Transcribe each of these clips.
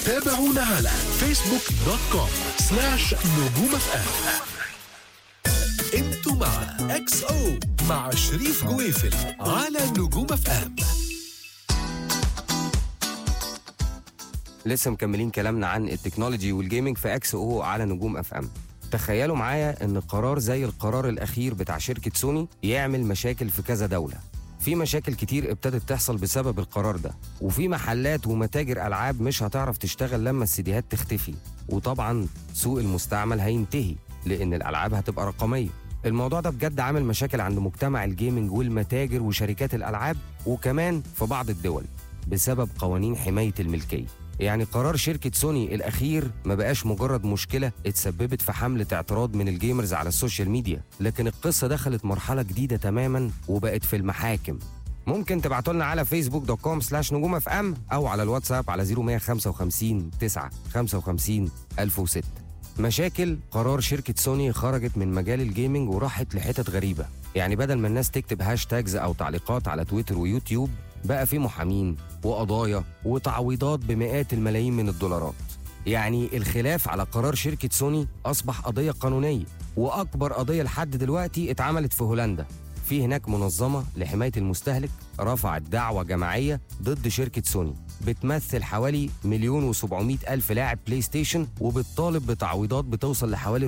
تابعونا على فيسبوك دوت كوم سلاش نجوم اف ام انتوا مع اكس او مع شريف جويفل على نجوم اف ام لسه مكملين كلامنا عن التكنولوجي والجيمنج في اكس او على نجوم اف ام تخيلوا معايا ان قرار زي القرار الاخير بتاع شركه سوني يعمل مشاكل في كذا دوله في مشاكل كتير ابتدت تحصل بسبب القرار ده وفي محلات ومتاجر العاب مش هتعرف تشتغل لما السيديهات تختفي وطبعا سوق المستعمل هينتهي لان الالعاب هتبقى رقميه الموضوع ده بجد عامل مشاكل عند مجتمع الجيمنج والمتاجر وشركات الالعاب وكمان في بعض الدول بسبب قوانين حمايه الملكيه يعني قرار شركة سوني الأخير ما بقاش مجرد مشكلة اتسببت في حملة اعتراض من الجيمرز على السوشيال ميديا لكن القصة دخلت مرحلة جديدة تماما وبقت في المحاكم ممكن تبعتوا لنا على فيسبوك دوت كوم سلاش نجوم اف ام او على الواتساب على 0155 9 55 1006 مشاكل قرار شركة سوني خرجت من مجال الجيمنج وراحت لحتت غريبة يعني بدل ما الناس تكتب هاشتاجز أو تعليقات على تويتر ويوتيوب بقى في محامين وقضايا وتعويضات بمئات الملايين من الدولارات يعني الخلاف على قرار شركة سوني أصبح قضية قانونية وأكبر قضية لحد دلوقتي اتعملت في هولندا في هناك منظمة لحماية المستهلك رفعت دعوة جماعية ضد شركة سوني بتمثل حوالي مليون وسبعمائة ألف لاعب بلاي ستيشن وبتطالب بتعويضات بتوصل لحوالي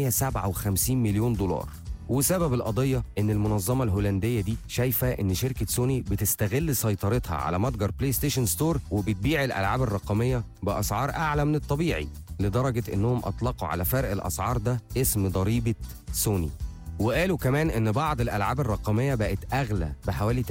457 مليون دولار وسبب القضية إن المنظمة الهولندية دي شايفة إن شركة سوني بتستغل سيطرتها على متجر بلاي ستيشن ستور وبتبيع الألعاب الرقمية بأسعار أعلى من الطبيعي لدرجة إنهم أطلقوا على فرق الأسعار ده اسم ضريبة سوني وقالوا كمان إن بعض الألعاب الرقمية بقت أغلى بحوالي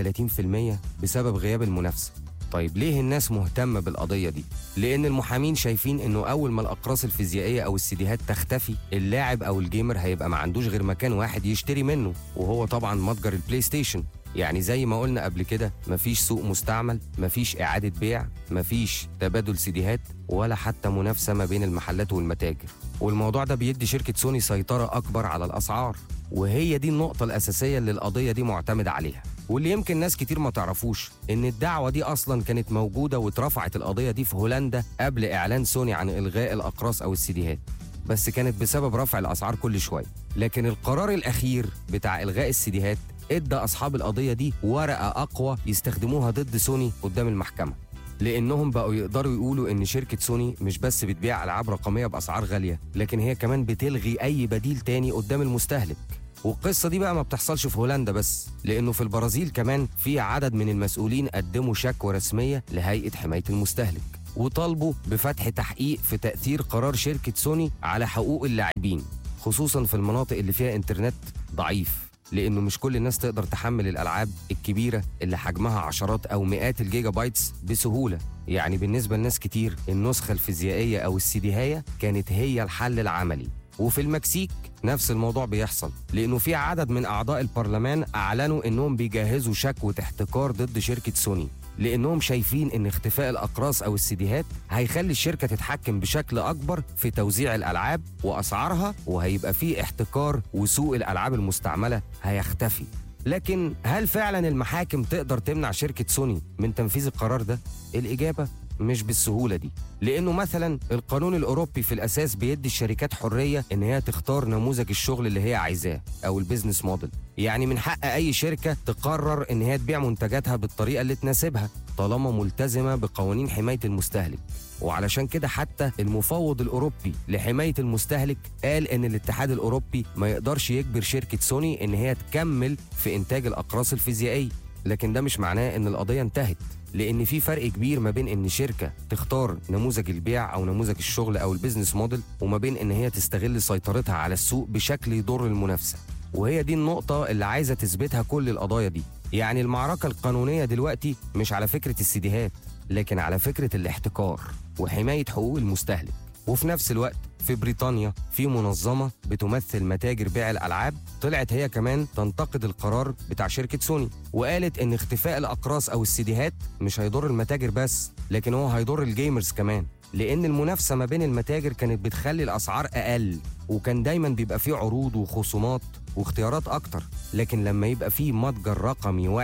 30% بسبب غياب المنافسة طيب ليه الناس مهتمة بالقضية دي؟ لأن المحامين شايفين إنه أول ما الأقراص الفيزيائية أو السيديهات تختفي اللاعب أو الجيمر هيبقى ما عندوش غير مكان واحد يشتري منه وهو طبعا متجر البلاي ستيشن يعني زي ما قلنا قبل كده مفيش سوق مستعمل مفيش إعادة بيع مفيش تبادل سيديهات ولا حتى منافسة ما بين المحلات والمتاجر والموضوع ده بيدي شركة سوني سيطرة أكبر على الأسعار وهي دي النقطة الأساسية اللي القضية دي معتمدة عليها واللي يمكن ناس كتير ما تعرفوش ان الدعوه دي اصلا كانت موجوده واترفعت القضيه دي في هولندا قبل اعلان سوني عن الغاء الاقراص او السيديهات بس كانت بسبب رفع الاسعار كل شويه لكن القرار الاخير بتاع الغاء السيديهات ادى اصحاب القضيه دي ورقه اقوى يستخدموها ضد سوني قدام المحكمه لانهم بقوا يقدروا يقولوا ان شركه سوني مش بس بتبيع العاب رقميه باسعار غاليه لكن هي كمان بتلغي اي بديل تاني قدام المستهلك والقصه دي بقى ما بتحصلش في هولندا بس لانه في البرازيل كمان في عدد من المسؤولين قدموا شكوى رسميه لهيئه حمايه المستهلك وطالبوا بفتح تحقيق في تاثير قرار شركه سوني على حقوق اللاعبين خصوصا في المناطق اللي فيها انترنت ضعيف لانه مش كل الناس تقدر تحمل الالعاب الكبيره اللي حجمها عشرات او مئات الجيجا بايتس بسهوله يعني بالنسبه لناس كتير النسخه الفيزيائيه او السيديهايه كانت هي الحل العملي وفي المكسيك نفس الموضوع بيحصل لانه في عدد من اعضاء البرلمان اعلنوا انهم بيجهزوا شكوى احتكار ضد شركه سوني لانهم شايفين ان اختفاء الاقراص او السيديهات هيخلي الشركه تتحكم بشكل اكبر في توزيع الالعاب واسعارها وهيبقى في احتكار وسوق الالعاب المستعمله هيختفي لكن هل فعلا المحاكم تقدر تمنع شركه سوني من تنفيذ القرار ده الاجابه مش بالسهوله دي لانه مثلا القانون الاوروبي في الاساس بيدي الشركات حريه ان هي تختار نموذج الشغل اللي هي عايزاه او البيزنس موديل يعني من حق اي شركه تقرر ان هي تبيع منتجاتها بالطريقه اللي تناسبها طالما ملتزمه بقوانين حمايه المستهلك وعلشان كده حتى المفوض الاوروبي لحمايه المستهلك قال ان الاتحاد الاوروبي ما يقدرش يجبر شركه سوني ان هي تكمل في انتاج الاقراص الفيزيائيه لكن ده مش معناه ان القضيه انتهت لان في فرق كبير ما بين ان شركه تختار نموذج البيع او نموذج الشغل او البيزنس موديل وما بين ان هي تستغل سيطرتها على السوق بشكل يضر المنافسه وهي دي النقطه اللي عايزه تثبتها كل القضايا دي يعني المعركه القانونيه دلوقتي مش على فكره السيديهات لكن على فكره الاحتكار وحمايه حقوق المستهلك وفي نفس الوقت في بريطانيا في منظمة بتمثل متاجر بيع الألعاب طلعت هي كمان تنتقد القرار بتاع شركة سوني وقالت إن اختفاء الأقراص أو السيديهات مش هيضر المتاجر بس لكن هو هيضر الجيمرز كمان لأن المنافسة ما بين المتاجر كانت بتخلي الأسعار أقل وكان دايما بيبقى فيه عروض وخصومات واختيارات أكتر لكن لما يبقى فيه متجر رقمي واحد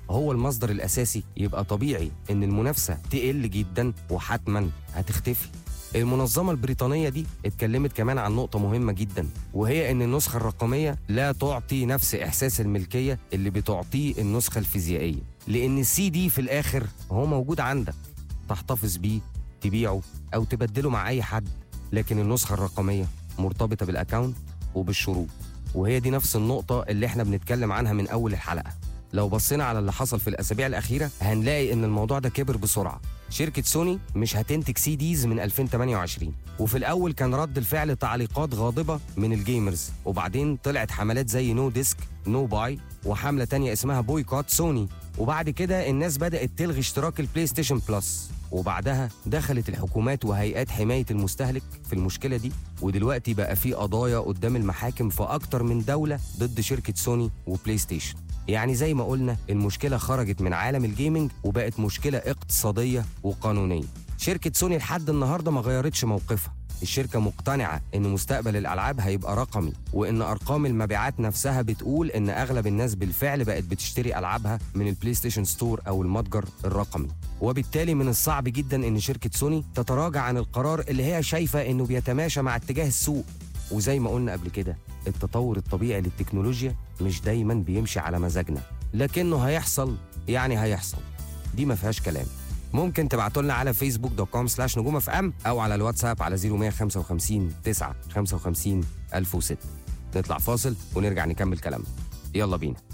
هو المصدر الاساسي يبقى طبيعي ان المنافسه تقل جدا وحتما هتختفي المنظمة البريطانية دي اتكلمت كمان عن نقطة مهمة جدا وهي إن النسخة الرقمية لا تعطي نفس إحساس الملكية اللي بتعطيه النسخة الفيزيائية لأن السي دي في الآخر هو موجود عندك تحتفظ بيه تبيعه أو تبدله مع أي حد لكن النسخة الرقمية مرتبطة بالأكاونت وبالشروط وهي دي نفس النقطة اللي احنا بنتكلم عنها من أول الحلقة لو بصينا على اللي حصل في الأسابيع الأخيرة هنلاقي إن الموضوع ده كبر بسرعة شركة سوني مش هتنتج سي ديز من 2028 وفي الأول كان رد الفعل تعليقات غاضبة من الجيمرز وبعدين طلعت حملات زي نو ديسك نو باي وحملة تانية اسمها بويكوت سوني وبعد كده الناس بدأت تلغي اشتراك البلاي ستيشن بلس وبعدها دخلت الحكومات وهيئات حماية المستهلك في المشكلة دي ودلوقتي بقى في قضايا قدام المحاكم في أكتر من دولة ضد شركة سوني وبلاي ستيشن يعني زي ما قلنا المشكلة خرجت من عالم الجيمنج وبقت مشكلة اقتصادية وقانونية شركة سوني لحد النهاردة ما غيرتش موقفها الشركة مقتنعة إن مستقبل الألعاب هيبقى رقمي وإن أرقام المبيعات نفسها بتقول إن أغلب الناس بالفعل بقت بتشتري ألعابها من البلاي ستيشن ستور أو المتجر الرقمي وبالتالي من الصعب جدا إن شركة سوني تتراجع عن القرار اللي هي شايفة إنه بيتماشى مع اتجاه السوق وزي ما قلنا قبل كده التطور الطبيعي للتكنولوجيا مش دايما بيمشي على مزاجنا لكنه هيحصل يعني هيحصل دي ما فيهاش كلام ممكن تبعتوا لنا على فيسبوك دوت كوم سلاش نجوم اف ام او على الواتساب على 0155 9 55 1006 نطلع فاصل ونرجع نكمل كلامنا يلا بينا